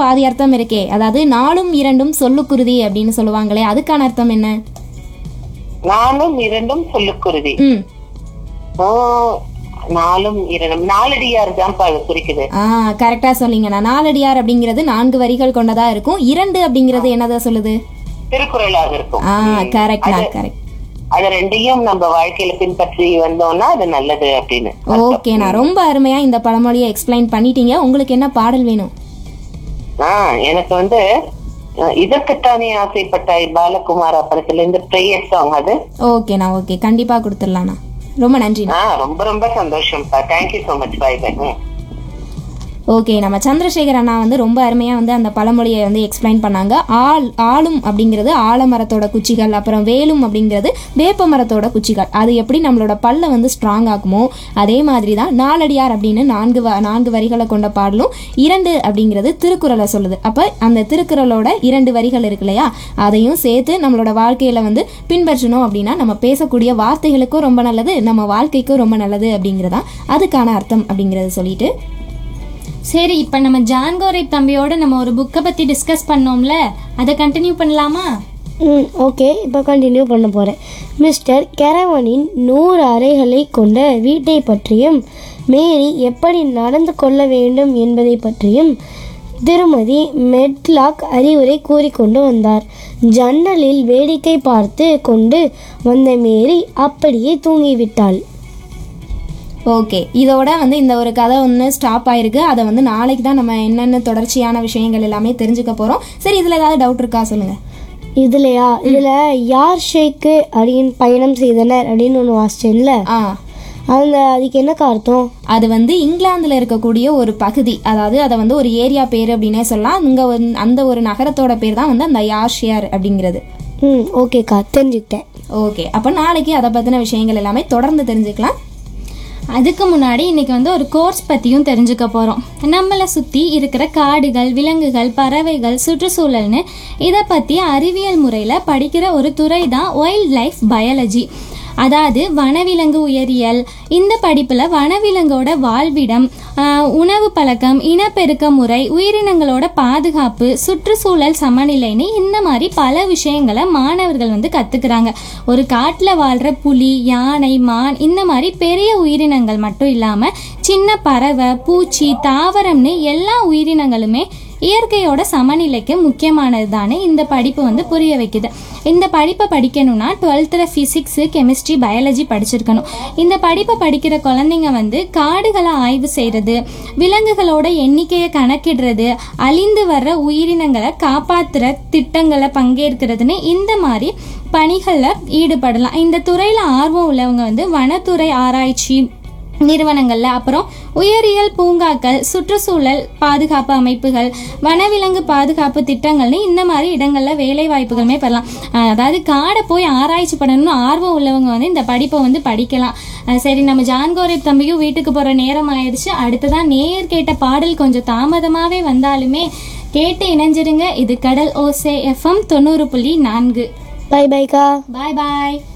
பாதி அர்த்தம் இருக்கே அதாவது நாலும் இரண்டும் சொல்லுக்குருதி அப்படின்னு சொல்லுவாங்களே அதுக்கான அர்த்தம் என்ன நாலும் இரண்டும் சொல்லுக்குருதி ம் ஓ நாலும் இரண்டும் நாலடியார் தான்ப்பா அது குறிக்குது ஆ கரெக்டா சொன்னீங்கண்ணா நாலடியார் அப்படிங்கிறது நான்கு வரிகள் கொண்டதா இருக்கும் இரண்டு அப்படிங்கிறது என்னதா சொல்லுது திருக்குறளாக இருக்கும் ஆ கரெக்ட்ண்ணா கரெக்ட் அது ரெண்டையும் நம்ம வாழ்க்கையில பின்பற்றி வந்தோம்னா அது நல்லது அப்படின்னு ஓகேண்ணா ரொம்ப அருமையா இந்த பழமொழியை எக்ஸ்பிளைன் பண்ணிட்டீங்க உங்களுக்கு என்ன பாடல் வேணும் ஆஹ் எனக்கு வந்து அஹ், இதற்குத்தானே ஆசைப்பட்டாய் பாலகுமார் படத்துல இருந்து பிரேயர் சாங் அது ஓகேண்ணா ஓகே கண்டிப்பா கொடுத்துடலாண்ணா ரொம்ப நன்றிண்ணா ஆஹ் ரொம்ப ரொம்ப சந்தோஷம்ப்பா thank you so much bye bye okay நம்ம சந்திரசேகர் அண்ணா வந்து ரொம்ப அருமையாக வந்து அந்த பழமொழியை வந்து எக்ஸ்பிளைன் பண்ணாங்க ஆள் ஆளும் அப்படிங்கிறது ஆலமரத்தோட குச்சிகள் அப்புறம் வேலும் அப்படிங்கிறது வேப்ப மரத்தோட குச்சிகள் அது எப்படி நம்மளோட பல்லை வந்து ஸ்ட்ராங் ஆக்குமோ அதே மாதிரி தான் நாலடியார் அப்படின்னு நான்கு வ நான்கு வரிகளை கொண்ட பாடலும் இரண்டு அப்படிங்கிறது திருக்குறளை சொல்லுது அப்போ அந்த திருக்குறளோட இரண்டு வரிகள் இருக்கு இல்லையா அதையும் சேர்த்து நம்மளோட வாழ்க்கையில் வந்து பின்பற்றணும் அப்படின்னா நம்ம பேசக்கூடிய வார்த்தைகளுக்கும் ரொம்ப நல்லது நம்ம வாழ்க்கைக்கும் ரொம்ப நல்லது அப்படிங்கிறதா அதுக்கான அர்த்தம் அப்படிங்கிறத சொல்லிட்டு சரி இப்போ நம்ம ஜான்கோரை தம்பியோட நம்ம ஒரு புக்கை பற்றி டிஸ்கஸ் பண்ணோம்ல அதை கண்டினியூ பண்ணலாமா ம் ஓகே இப்போ கண்டினியூ பண்ண போகிறேன் மிஸ்டர் கெரவனின் நூறு அறைகளை கொண்ட வீட்டை பற்றியும் மேரி எப்படி நடந்து கொள்ள வேண்டும் என்பதை பற்றியும் திருமதி மெட்லாக் அறிவுரை கூறிக்கொண்டு வந்தார் ஜன்னலில் வேடிக்கை பார்த்து கொண்டு வந்த மேரி அப்படியே தூங்கிவிட்டாள் ஓகே இதோட வந்து இந்த ஒரு கதை ஒன்று ஸ்டாப் ஆயிருக்கு அதை வந்து நாளைக்கு தான் நம்ம என்னென்ன தொடர்ச்சியான விஷயங்கள் எல்லாமே தெரிஞ்சுக்க போகிறோம் சரி இதில் ஏதாவது டவுட் இருக்கா சொல்லுங்கள் இதுலையா இதில் யார் ஷேக்கு அப்படின்னு பயணம் செய்தனர் அப்படின்னு ஒன்று வாசிச்சேன்ல ஆ அந்த அதுக்கு என்னக்கா அர்த்தம் அது வந்து இங்கிலாந்துல இருக்கக்கூடிய ஒரு பகுதி அதாவது அதை வந்து ஒரு ஏரியா பேர் அப்படின்னே சொல்லலாம் இங்கே அந்த ஒரு நகரத்தோட பேர் தான் வந்து அந்த யார்ஷியர் அப்படிங்கிறது ம் ஓகேக்கா தெரிஞ்சுக்கிட்டேன் ஓகே அப்போ நாளைக்கு அதை பற்றின விஷயங்கள் எல்லாமே தொடர்ந்து தெரிஞ்சுக்கலாம் அதுக்கு முன்னாடி இன்னைக்கு வந்து ஒரு கோர்ஸ் பற்றியும் தெரிஞ்சுக்க போகிறோம் நம்மளை சுற்றி இருக்கிற காடுகள் விலங்குகள் பறவைகள் சுற்றுச்சூழல்னு இதை பற்றி அறிவியல் முறையில் படிக்கிற ஒரு துறை தான் வைல்ட் லைஃப் பயாலஜி அதாவது வனவிலங்கு உயரியல் இந்த படிப்பில் வனவிலங்கோட வாழ்விடம் ஆஹ், உணவு பழக்கம் இனப்பெருக்க முறை உயிரினங்களோட பாதுகாப்பு சுற்றுச்சூழல் சமநிலைன்னு இந்த மாதிரி பல விஷயங்களை மாணவர்கள் வந்து கற்றுக்குறாங்க ஒரு காட்டில் வாழ்கிற புலி யானை மான் இந்த மாதிரி பெரிய உயிரினங்கள் மட்டும் இல்லாமல் சின்ன பறவை பூச்சி தாவரம்னு எல்லா உயிரினங்களுமே இயற்கையோட சமநிலைக்கு முக்கியமானது தானே இந்த படிப்பு வந்து புரிய வைக்குது இந்த படிப்பை படிக்கணும்னா டுவெல்த்தில் ஃபிசிக்ஸு கெமிஸ்ட்ரி பயாலஜி படிச்சிருக்கணும் இந்த படிப்பை படிக்கிற குழந்தைங்க வந்து காடுகளை ஆய்வு செய்கிறது விலங்குகளோட எண்ணிக்கையை கணக்கிடுறது அழிந்து வர்ற உயிரினங்களை காப்பாற்றுற திட்டங்களை பங்கேற்கிறதுன்னு இந்த மாதிரி பணிகளில் ஈடுபடலாம் இந்த துறையில் ஆர்வம் உள்ளவங்க வந்து வனத்துறை ஆராய்ச்சி நிறுவனங்கள்ல அப்புறம் உயரியல் பூங்காக்கள் சுற்றுச்சூழல் பாதுகாப்பு அமைப்புகள் வனவிலங்கு பாதுகாப்பு திட்டங்கள்னு இந்த மாதிரி இடங்கள்ல வேலை வாய்ப்புகளுமே பெறலாம் அஹ் அதாவது காடை போய் ஆராய்ச்சி பண்ணணும்னு ஆர்வம் உள்ளவங்க வந்து இந்த படிப்பை வந்து படிக்கலாம் அஹ் சரி நம்ம ஜான்கோரை தம்பியும் வீட்டுக்கு போற நேரம் ஆயிடுச்சு அடுத்ததான் நேர் கேட்ட பாடல் கொஞ்சம் தாமதமாவே வந்தாலுமே கேட்டு இணைஞ்சிருங்க இது கடல் ஓசே எஃப்எம் தொண்ணூறு புள்ளி நான்கு பை பைக்கா பாய் பாய்